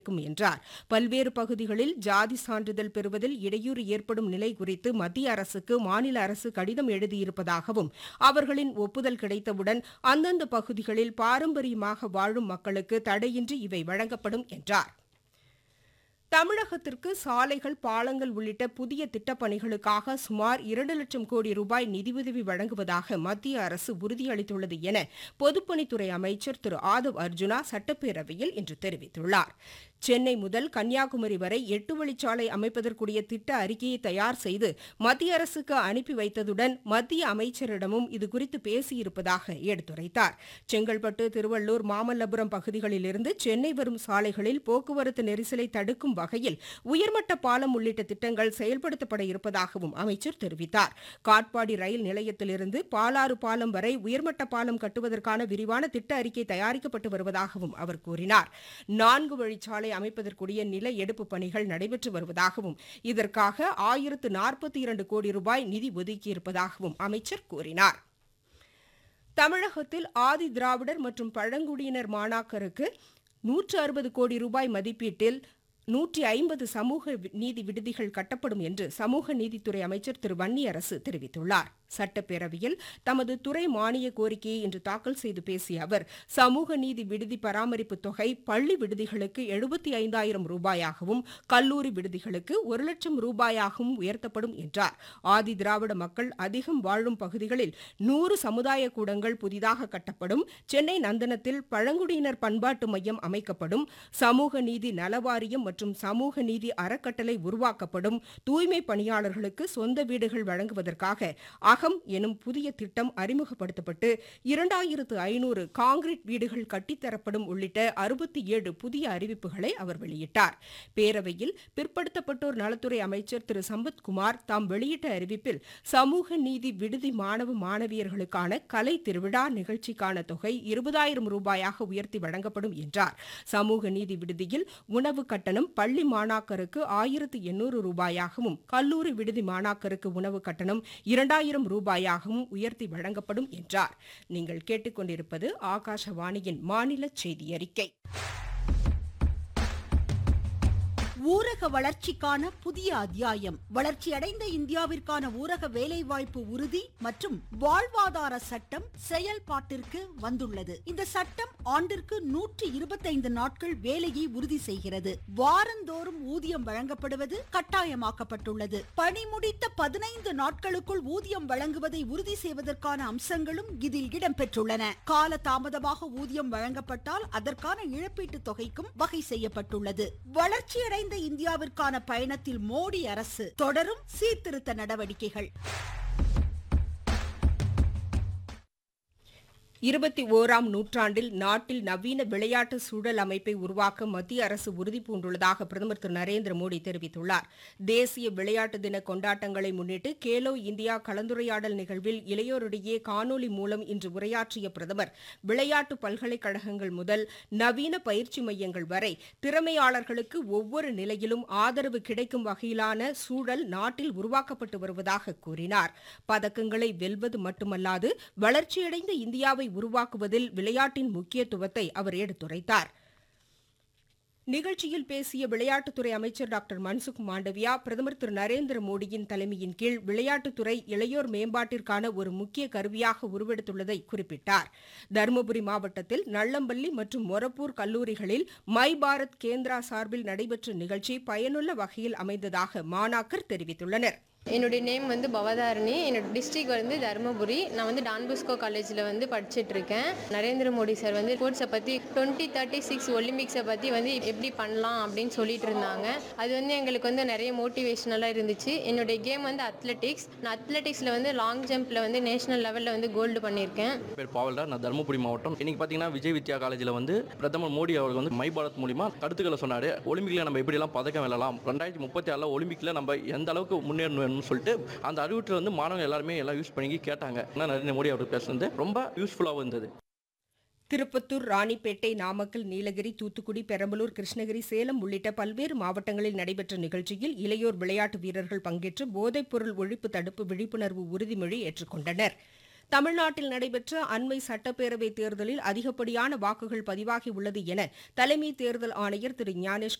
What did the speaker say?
இருக்கும் என்றார் பல்வேறு பகுதிகளில் ஜாதி சான்றிதழ் பெறுவதில் இடையூறு ஏற்படும் நிலை குறித்து மத்திய அரசுக்கு மாநில அரசு கடிதம் எழுதியிருப்பதாகவும் அவர்களின் ஒப்புதல் கிடைத்தவுடன் அந்தந்த பகுதிகளில் பாரம்பரியமாக வாழும் மக்களுக்கு தடையின்றி இவை வழங்கப்படும் என்றார் தமிழகத்திற்கு சாலைகள் பாலங்கள் உள்ளிட்ட புதிய திட்டப்பணிகளுக்காக சுமார் இரண்டு லட்சம் கோடி ரூபாய் நிதியுதவி வழங்குவதாக மத்திய அரசு உறுதியளித்துள்ளது என பொதுப்பணித்துறை அமைச்சர் திரு ஆதவ் அர்ஜுனா சட்டப்பேரவையில் இன்று தெரிவித்துள்ளார் சென்னை முதல் கன்னியாகுமரி வரை எட்டு வழிச்சாலை அமைப்பதற்குரிய திட்ட அறிக்கையை தயார் செய்து மத்திய அரசுக்கு அனுப்பி வைத்ததுடன் மத்திய அமைச்சரிடமும் இதுகுறித்து பேசியிருப்பதாக எடுத்துரைத்தார் செங்கல்பட்டு திருவள்ளூர் மாமல்லபுரம் பகுதிகளிலிருந்து சென்னை வரும் சாலைகளில் போக்குவரத்து நெரிசலை தடுக்கும் வகையில் உயர்மட்ட பாலம் உள்ளிட்ட திட்டங்கள் செயல்படுத்தப்பட இருப்பதாகவும் அமைச்சர் தெரிவித்தார் காட்பாடி ரயில் நிலையத்திலிருந்து பாலாறு பாலம் வரை உயர்மட்ட பாலம் கட்டுவதற்கான விரிவான திட்ட அறிக்கை தயாரிக்கப்பட்டு வருவதாகவும் அவர் கூறினார் நான்கு வழிச்சாலை அமைப்பதற்குரிய நில எடுப்பு பணிகள் நடைபெற்று வருவதாகவும் இதற்காக ஆயிரத்து நாற்பத்தி இரண்டு கோடி ரூபாய் நிதி ஒதுக்கியிருப்பதாகவும் அமைச்சர் கூறினார் தமிழகத்தில் ஆதி திராவிடர் மற்றும் பழங்குடியினர் மாணாக்கருக்கு நூற்று அறுபது கோடி ரூபாய் மதிப்பீட்டில் நூற்றி ஐம்பது சமூக நீதி விடுதிகள் கட்டப்படும் என்று சமூக நீதித்துறை அமைச்சர் திரு வன்னியரசு தெரிவித்துள்ளார் சட்டப்பேரவையில் தமது துறை மானிய கோரிக்கையை இன்று தாக்கல் செய்து பேசிய அவர் சமூக நீதி விடுதி பராமரிப்பு தொகை பள்ளி விடுதிகளுக்கு எழுபத்தி ஐந்தாயிரம் ரூபாயாகவும் கல்லூரி விடுதிகளுக்கு ஒரு லட்சம் ரூபாயாகவும் உயர்த்தப்படும் என்றார் ஆதி திராவிட மக்கள் அதிகம் வாழும் பகுதிகளில் நூறு சமுதாய கூடங்கள் புதிதாக கட்டப்படும் சென்னை நந்தனத்தில் பழங்குடியினர் பண்பாட்டு மையம் அமைக்கப்படும் சமூக நீதி நலவாரியம் மற்றும் சமூக நீதி அறக்கட்டளை உருவாக்கப்படும் தூய்மை பணியாளர்களுக்கு சொந்த வீடுகள் வழங்குவதற்காக அகம் எனும் புதிய திட்டம் அறிமுகப்படுத்தப்பட்டு இரண்டாயிரத்து ஐநூறு காங்கிரீட் வீடுகள் கட்டித்தரப்படும் உள்ளிட்ட அறுபத்தி ஏழு புதிய அறிவிப்புகளை அவர் வெளியிட்டார் பேரவையில் பிற்படுத்தப்பட்டோர் நலத்துறை அமைச்சர் திரு சம்பத்குமார் தாம் வெளியிட்ட அறிவிப்பில் சமூக நீதி விடுதி மாணவ மாணவியர்களுக்கான கலை திருவிழா நிகழ்ச்சிக்கான தொகை இருபதாயிரம் ரூபாயாக உயர்த்தி வழங்கப்படும் என்றார் சமூக நீதி விடுதியில் உணவு கட்டணம் பள்ளி மாணாக்கருக்கு ஆயிரத்து எண்ணூறு ரூபாயாகவும் கல்லூரி விடுதி மாணாக்கருக்கு உணவு கட்டணம் இரண்டாயிரம் ரூபாயாகவும் உயர்த்தி வழங்கப்படும் என்றார் நீங்கள் கேட்டுக்கொண்டிருப்பது ஆகாஷவாணியின் மாநில செய்தி அறிக்கை ஊரக வளர்ச்சிக்கான புதிய அத்தியாயம் வளர்ச்சியடைந்த இந்தியாவிற்கான ஊரக வேலைவாய்ப்பு உறுதி மற்றும் வாழ்வாதார சட்டம் செயல்பாட்டிற்கு வந்துள்ளது இந்த சட்டம் ஆண்டிற்கு நூற்றி இருபத்தைந்து நாட்கள் வேலையை உறுதி செய்கிறது வாரந்தோறும் ஊதியம் வழங்கப்படுவது கட்டாயமாக்கப்பட்டுள்ளது பணி முடித்த பதினைந்து நாட்களுக்குள் ஊதியம் வழங்குவதை உறுதி செய்வதற்கான அம்சங்களும் இதில் இடம்பெற்றுள்ளன கால தாமதமாக ஊதியம் வழங்கப்பட்டால் அதற்கான இழப்பீட்டு தொகைக்கும் வகை செய்யப்பட்டுள்ளது வளர்ச்சியடைந்த வளர்ந்த இந்தியாவிற்கான பயணத்தில் மோடி அரசு தொடரும் சீர்திருத்த நடவடிக்கைகள் இருபத்தி ஓராம் நூற்றாண்டில் நாட்டில் நவீன விளையாட்டு சூழல் அமைப்பை உருவாக்க மத்திய அரசு உறுதிபூண்டுள்ளதாக பிரதமர் திரு நரேந்திர மோடி தெரிவித்துள்ளார் தேசிய விளையாட்டு தின கொண்டாட்டங்களை முன்னிட்டு கேலோ இந்தியா கலந்துரையாடல் நிகழ்வில் இளையோரிடையே காணொலி மூலம் இன்று உரையாற்றிய பிரதமர் விளையாட்டு பல்கலைக்கழகங்கள் முதல் நவீன பயிற்சி மையங்கள் வரை திறமையாளர்களுக்கு ஒவ்வொரு நிலையிலும் ஆதரவு கிடைக்கும் வகையிலான சூழல் நாட்டில் உருவாக்கப்பட்டு வருவதாக கூறினார் பதக்கங்களை வெல்வது மட்டுமல்லாது வளர்ச்சியடைந்த இந்தியாவை உருவாக்குவதில் விளையாட்டின் முக்கியத்துவத்தை அவர் எடுத்துரைத்தார் நிகழ்ச்சியில் பேசிய விளையாட்டுத்துறை அமைச்சர் டாக்டர் மன்சுக் மாண்டவியா பிரதமர் திரு நரேந்திர மோடியின் தலைமையின் கீழ் விளையாட்டுத்துறை இளையோர் மேம்பாட்டிற்கான ஒரு முக்கிய கருவியாக உருவெடுத்துள்ளதை குறிப்பிட்டார் தருமபுரி மாவட்டத்தில் நள்ளம்பள்ளி மற்றும் மொரப்பூர் கல்லூரிகளில் மை பாரத் கேந்திரா சார்பில் நடைபெற்ற நிகழ்ச்சி பயனுள்ள வகையில் அமைந்ததாக மாணாக்கர் தெரிவித்துள்ளனா் என்னுடைய நேம் வந்து பவதாரணி என்னோட டிஸ்ட்ரிக் வந்து தருமபுரி நான் வந்து டான்புஸ்கோ காலேஜில் வந்து படிச்சுட்டு இருக்கேன் நரேந்திர மோடி சார் வந்து ஸ்போர்ட்ஸை பற்றி டுவெண்ட்டி தேர்ட்டி சிக்ஸ் ஒலிம்பிக்ஸை பற்றி வந்து எப்படி பண்ணலாம் அப்படின்னு சொல்லிட்டு இருந்தாங்க அது வந்து எங்களுக்கு வந்து நிறைய மோட்டிவேஷனலாக இருந்துச்சு என்னுடைய கேம் வந்து அத்லெட்டிக்ஸ் நான் அத்லெட்டிக்ஸில் வந்து லாங் ஜம்பில் வந்து நேஷனல் லெவலில் வந்து கோல்டு பண்ணியிருக்கேன் பேர் பாவல்டா நான் தருமபுரி மாவட்டம் இன்னைக்கு பார்த்தீங்கன்னா விஜய் வித்யா காலேஜில் வந்து பிரதமர் மோடி அவர்கள் வந்து மை பாரத் மூலிமா கருத்துக்களை சொன்னார் ஒலிம்பிக்கில் நம்ம எப்படிலாம் பதக்கம் வெல்லலாம் ரெண்டாயிரத்தி முப்பத்தி ஆறில் ஒலிம்பிக்கில் நம்ம எந்த அளவுக்கு முன்னேறணும் வேணும்னு சொல்லிட்டு அந்த அறிவுற்றில் வந்து மாணவர்கள் எல்லாருமே எல்லாம் யூஸ் பண்ணி கேட்டாங்க ஆனால் நரேந்திர மோடி அவர் பேசுனது ரொம்ப யூஸ்ஃபுல்லாகவும் இருந்தது திருப்பத்தூர் ராணிப்பேட்டை நாமக்கல் நீலகிரி தூத்துக்குடி பெரம்பலூர் கிருஷ்ணகிரி சேலம் உள்ளிட்ட பல்வேறு மாவட்டங்களில் நடைபெற்ற நிகழ்ச்சியில் இளையோர் விளையாட்டு வீரர்கள் பங்கேற்று போதைப்பொருள் ஒழிப்பு தடுப்பு விழிப்புணர்வு உறுதிமொழி ஏற்றுக்கொண்டனர் தமிழ்நாட்டில் நடைபெற்ற அண்மை சட்டப்பேரவைத் தேர்தலில் அதிகப்படியான வாக்குகள் பதிவாகியுள்ளது என தலைமை தேர்தல் ஆணையர் திரு ஞானேஷ்